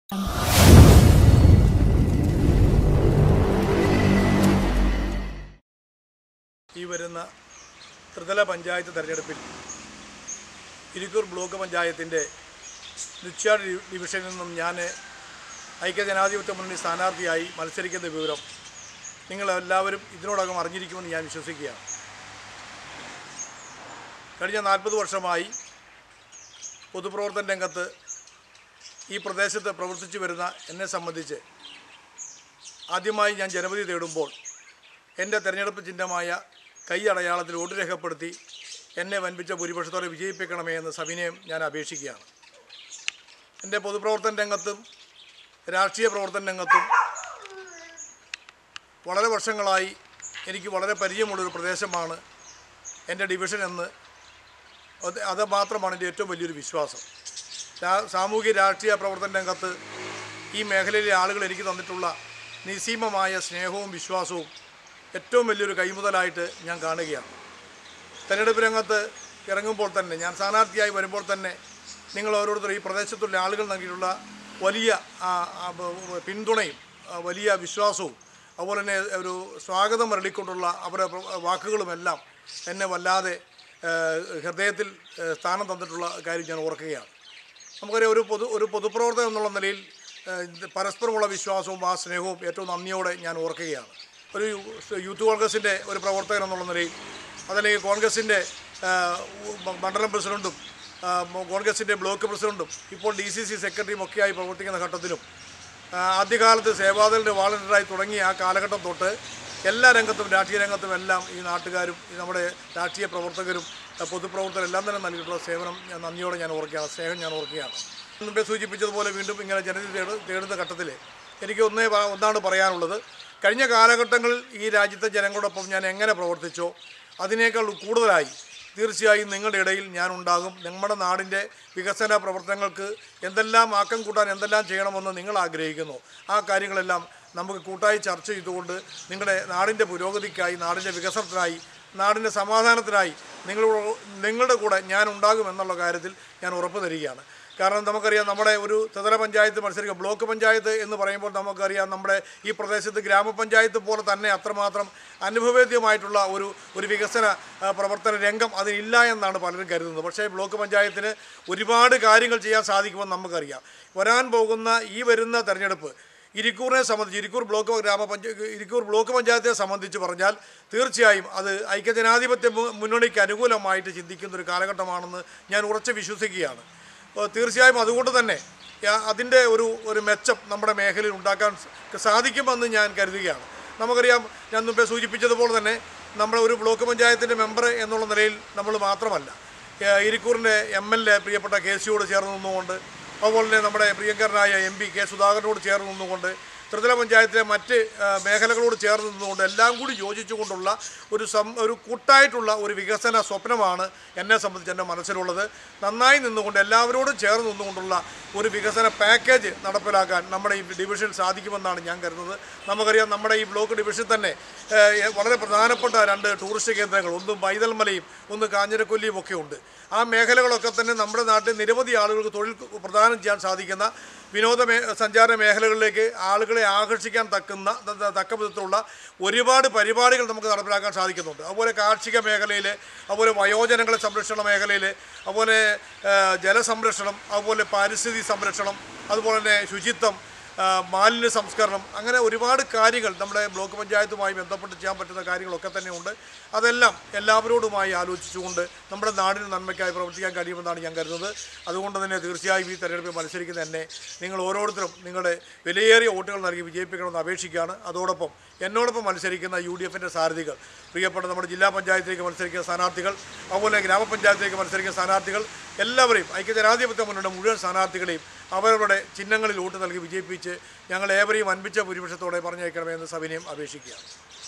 ഈ വരുന്ന ത്രിതല പഞ്ചായത്ത് തെരഞ്ഞെടുപ്പിൽ ഇരിക്കൂർ ബ്ലോക്ക് പഞ്ചായത്തിൻ്റെ നിശ്ചാട് ഡിവിഷനിൽ നിന്നും ഞാൻ ഐക്യജനാധിപത്യ മുന്നണി സ്ഥാനാർത്ഥിയായി മത്സരിക്കുന്ന വിവരം നിങ്ങളെല്ലാവരും ഇതിനോടകം അറിഞ്ഞിരിക്കുമെന്ന് ഞാൻ വിശ്വസിക്കുകയാണ് കഴിഞ്ഞ നാൽപ്പത് വർഷമായി പൊതുപ്രവർത്തന രംഗത്ത് ഈ പ്രദേശത്ത് പ്രവർത്തിച്ചു വരുന്ന എന്നെ സംബന്ധിച്ച് ആദ്യമായി ഞാൻ ജനവിധി തേടുമ്പോൾ എൻ്റെ തെരഞ്ഞെടുപ്പ് ചിഹ്നമായ കൈ അടയാളത്തിൽ വോട്ട് രേഖപ്പെടുത്തി എന്നെ വൻപിച്ച ഭൂരിപക്ഷത്തോടെ വിജയിപ്പിക്കണമേ എന്ന് സവിനയം ഞാൻ അപേക്ഷിക്കുകയാണ് എൻ്റെ പൊതുപ്രവർത്തന രംഗത്തും രാഷ്ട്രീയ പ്രവർത്തന രംഗത്തും വളരെ വർഷങ്ങളായി എനിക്ക് വളരെ പരിചയമുള്ളൊരു പ്രദേശമാണ് എൻ്റെ ഡിവിഷൻ എന്ന് അത് അത് മാത്രമാണ് എൻ്റെ ഏറ്റവും വലിയൊരു വിശ്വാസം രാ- സാമൂഹ്യ രാഷ്ട്രീയ പ്രവർത്തന രംഗത്ത് ഈ മേഖലയിലെ ആളുകൾ എനിക്ക് തന്നിട്ടുള്ള നിസീമമായ സ്നേഹവും വിശ്വാസവും ഏറ്റവും വലിയൊരു കൈമുതലായിട്ട് ഞാൻ കാണുകയാണ് തെരഞ്ഞെടുപ്പ് രംഗത്ത് ഇറങ്ങുമ്പോൾ തന്നെ ഞാൻ സ്ഥാനാർത്ഥിയായി വരുമ്പോൾ തന്നെ നിങ്ങൾ ഓരോരുത്തരും ഈ പ്രദേശത്തുള്ള ആളുകൾ നൽകിയിട്ടുള്ള വലിയ ആ, ആ, ബ- പിന്തുണയും ആ, വലിയ വിശ്വാസവും അതുപോലെ തന്നെ ഒരു സ്വാഗതം അരളിക്കൊണ്ടുള്ള അവരുടെ പ്ര- വാക്കുകളുമെല്ലാം എന്നെ വല്ലാതെ ആ, ഹൃദയത്തിൽ ആ, സ്ഥാനം തന്നിട്ടുള്ള കാര്യം ഞാൻ ഓർക്കുകയാണ് നമുക്കറിയാം ഒരു പൊതു ഒരു പൊതുപ്രവർത്തകൻ എന്നുള്ള നിലയിൽ ആ, ഇത് പരസ്പരമുള്ള വിശ്വാസവും ആ സ്നേഹവും ഏറ്റവും നന്ദിയോടെ ഞാൻ ഓർക്കുകയാണ് ഒരു യൂത്ത് കോൺഗ്രസിൻ്റെ ഒരു പ്രവർത്തകൻ എന്നുള്ള നിലയിൽ അതല്ലെങ്കിൽ കോൺഗ്രസിൻ്റെ ആ, മ- മണ്ഡലം പ്രസിഡൻറ്റും ആ, മ- കോൺഗ്രസിൻ്റെ ബ്ലോക്ക് പ്രസിഡൻറ്റും ഇപ്പോൾ ഡി സി സി സെക്രട്ടറിയും ഒക്കെയായി പ്രവർത്തിക്കുന്ന ഘട്ടത്തിലും ആ, ആദ്യകാലത്ത് സേവാദളിൻ്റെ വാളണ്ടിയറായി തുടങ്ങിയ ആ കാലഘട്ടം തൊട്ട് എല്ലാ രംഗത്തും രാഷ്ട്രീയ രംഗത്തും എല്ലാം ഈ നാട്ടുകാരും ഈ നമ്മുടെ രാഷ്ട്രീയ പ്രവർത്തകരും ആ, പൊതുപ്രവർത്തകരും എല്ലാം തന്നെ നൽകിയിട്ടുള്ള സേവനം ഞാൻ നന്ദിയോടെ ഞാൻ ഓർക്കുകയാണ് സ്നേഹം ഞാൻ ഓർക്കുകയാണ് മുമ്പേ സൂചിപ്പിച്ചതുപോലെ വീണ്ടും ഇങ്ങനെ ജനതി തേട് തേടുന്ന ഘട്ടത്തിൽ എനിക്ക് ഒന്നേ പ- ഒന്നാണ് പറയാനുള്ളത് കഴിഞ്ഞ കാലഘട്ടങ്ങളിൽ ഈ രാജ്യത്തെ ജനങ്ങളോടൊപ്പം ഞാൻ എങ്ങനെ പ്രവർത്തിച്ചോ അതിനേക്കാൾ കൂടുതലായി തീർച്ചയായും നിങ്ങളുടെ ഇടയിൽ ഞാൻ ഉണ്ടാകും നമ്മുടെ നാടിൻ്റെ വികസന പ്രവർത്തനങ്ങൾക്ക് എന്തെല്ലാം ആക്കം കൂട്ടാൻ എന്തെല്ലാം ചെയ്യണമെന്ന് നിങ്ങൾ ആഗ്രഹിക്കുന്നു ആ കാര്യങ്ങളെല്ലാം നമുക്ക് കൂട്ടായി ചർച്ച ചെയ്തുകൊണ്ട് നിങ്ങളുടെ നാടിൻ്റെ പുരോഗതിക്കായി നാടിൻ്റെ വികസനത്തിനായി നാടിൻ്റെ സമാധാനത്തിനായി നിങ്ങളോട് നിങ്ങളുടെ കൂടെ ഞാൻ ഉണ്ടാകും എന്നുള്ള കാര്യത്തിൽ ഞാൻ ഉറപ്പ് തരികയാണ് കാരണം നമുക്കറിയാം നമ്മുടെ ഒരു ത്രിതല പഞ്ചായത്ത് മത്സരിക്കുക ബ്ലോക്ക് പഞ്ചായത്ത് എന്ന് പറയുമ്പോൾ നമുക്കറിയാം നമ്മുടെ ഈ പ്രദേശത്ത് ഗ്രാമപഞ്ചായത്ത് പോലെ തന്നെ അത്രമാത്രം അനുഭവേദ്യമായിട്ടുള്ള ഒരു ഒരു വികസന ആ, പ്രവർത്തന രംഗം അതിനില്ല എന്നാണ് പലരും കരുതുന്നത് പക്ഷേ ബ്ലോക്ക് പഞ്ചായത്തിന് ഒരുപാട് കാര്യങ്ങൾ ചെയ്യാൻ സാധിക്കുമെന്ന് നമുക്കറിയാം വരാൻ പോകുന്ന ഈ വരുന്ന തെരഞ്ഞെടുപ്പ് ഇരിക്കൂറിനെ സംബന്ധിച്ച് ഇരിക്കൂർ ബ്ലോക്ക് ഗ്രാമപഞ്ചായത്ത് ഇരിക്കൂർ ബ്ലോക്ക് പഞ്ചായത്തെ സംബന്ധിച്ച് പറഞ്ഞാൽ തീർച്ചയായും അത് ഐക്യജനാധിപത്യ മു- മുന്നണിക്ക് അനുകൂലമായിട്ട് ചിന്തിക്കുന്ന ഒരു കാലഘട്ടമാണെന്ന് ഞാൻ ഉറച്ച് വിശ്വസിക്കുകയാണ് അപ്പോൾ തീർച്ചയായും അതുകൊണ്ട് തന്നെ യാ- അതിൻ്റെ ഒരു ഒരു മെച്ചം നമ്മുടെ മേഖലയിൽ ഉണ്ടാക്കാൻ സ- സാധിക്കുമെന്ന് ഞാൻ കരുതുകയാണ് നമുക്കറിയാം ഞാൻ മുമ്പേ സൂചിപ്പിച്ചതുപോലെ തന്നെ നമ്മുടെ ഒരു ബ്ലോക്ക് പഞ്ചായത്തിൻ്റെ മെമ്പർ എന്നുള്ള നിലയിൽ നമ്മൾ മാത്രമല്ല ഏഹ് ഇരിക്കൂറിൻ്റെ എം എൽ എ പ്രിയപ്പെട്ട കെ സിയോട് ചേർന്ന് നിന്നുകൊണ്ട് അതുപോലെ തന്നെ നമ്മുടെ പ്രിയങ്കരനായ എം പി കെ സുധാകരനോട് ചേർന്ന് നിന്നുകൊണ്ട് ത്രിതല പഞ്ചായത്തിലെ മറ്റ് ആ, മേഖലകളോട് ചേർന്ന് നിന്നുകൊണ്ട് എല്ലാം കൂടി യോജിച്ചുകൊണ്ടുള്ള ഒരു സം ഒരു കൂട്ടായിട്ടുള്ള ഒരു വികസന സ്വപ്നമാണ് എന്നെ സംബന്ധിച്ച് എൻ്റെ മനസ്സിലുള്ളത് നന്നായി നിന്നുകൊണ്ട് എല്ലാവരോടും ചേർന്ന് നിന്നുകൊണ്ടുള്ള ഒരു വികസന പാക്കേജ് നടപ്പിലാക്കാൻ നമ്മുടെ ഈ ഡിവിഷൻ സാധിക്കുമെന്നാണ് ഞാൻ കരുതുന്നത് നമുക്കറിയാം നമ്മുടെ ഈ ബ്ലോക്ക് ഡിവിഷൻ തന്നെ ഏഹ്, വളരെ പ്രധാനപ്പെട്ട രണ്ട് ടൂറിസ്റ്റ് കേന്ദ്രങ്ങൾ ഒന്ന് പൈതൽമലയും ഒന്ന് കാഞ്ഞിരക്കൊല്ലിയും ഒക്കെ ഉണ്ട് ആ മേഖലകളൊക്കെ തന്നെ നമ്മുടെ നാട്ടിൽ നിരവധി ആളുകൾക്ക് തൊഴിൽ പ്രദാനം ചെയ്യാൻ സാധിക്കുന്ന വിനോദ മേ സഞ്ചാര മേഖലകളിലേക്ക് ആളുകളെ ആകർഷിക്കാൻ തക്കുന്ന ത- ത- തക്ക വിധത്തിലുള്ള ഒരുപാട് പരിപാടികൾ നമുക്ക് നടപ്പിലാക്കാൻ സാധിക്കുന്നുണ്ട് അതുപോലെ കാർഷിക മേഖലയിൽ അതുപോലെ വയോജനങ്ങളെ സംരക്ഷണ മേഖലയിൽ അതുപോലെ ആ, ജലസംരക്ഷണം അതുപോലെ പാരിസ്ഥിതിക സംരക്ഷണം അതുപോലെ തന്നെ ശുചിത്വം ആ, മാലിന്യ സംസ്കരണം അങ്ങനെ ഒരുപാട് കാര്യങ്ങൾ നമ്മുടെ ബ്ലോക്ക് പഞ്ചായത്തുമായി ബന്ധപ്പെട്ട് ചെയ്യാൻ പറ്റുന്ന കാര്യങ്ങളൊക്കെ തന്നെ ഉണ്ട് അതെല്ലാം എല്ലാവരോടുമായി ആലോചിച്ചുകൊണ്ട് നമ്മുടെ നാടിന് നന്മയ്ക്കായി പ്രവർത്തിക്കാൻ കഴിയുമെന്നാണ് ഞാൻ കരുതുന്നത് അതുകൊണ്ട് തന്നെ തീർച്ചയായും ഈ തെരഞ്ഞെടുപ്പിൽ മത്സരിക്കുന്ന എന്നെ നിങ്ങൾ ഓരോരുത്തരും നിങ്ങളുടെ വിലയേറിയ വോട്ടുകൾ നൽകി വിജയിപ്പിക്കണമെന്ന് അപേക്ഷിക്കുകയാണ് അതോടൊപ്പം എന്നോടൊപ്പം മത്സരിക്കുന്ന യു ഡി എഫിൻ്റെ സാരഥികൾ പ്രിയപ്പെട്ട നമ്മുടെ ജില്ലാ പഞ്ചായത്തിലേക്ക് മത്സരിക്കുന്ന സ്ഥാനാർത്ഥികൾ അതുപോലെ ഗ്രാമപഞ്ചായത്തിലേക്ക് മത്സരിക്കുന്ന സ്ഥാനാർത്ഥികൾ എല്ലാവരെയും ഐക്യജനാധിപത്യ മുന്നണിയുടെ മുഴുവൻ സ്ഥാനാർത്ഥികളെയും അവരവരുടെ ചിഹ്നങ്ങളിൽ വോട്ട് നൽകി വിജയിപ്പിച്ച് ഞങ്ങൾ ഏവരെയും അൻപിച്ച ഭൂരിപക്ഷത്തോടെ പറഞ്ഞയക്കണമെന്ന് സവിനയം അപേക്ഷിക്കുകയാണ്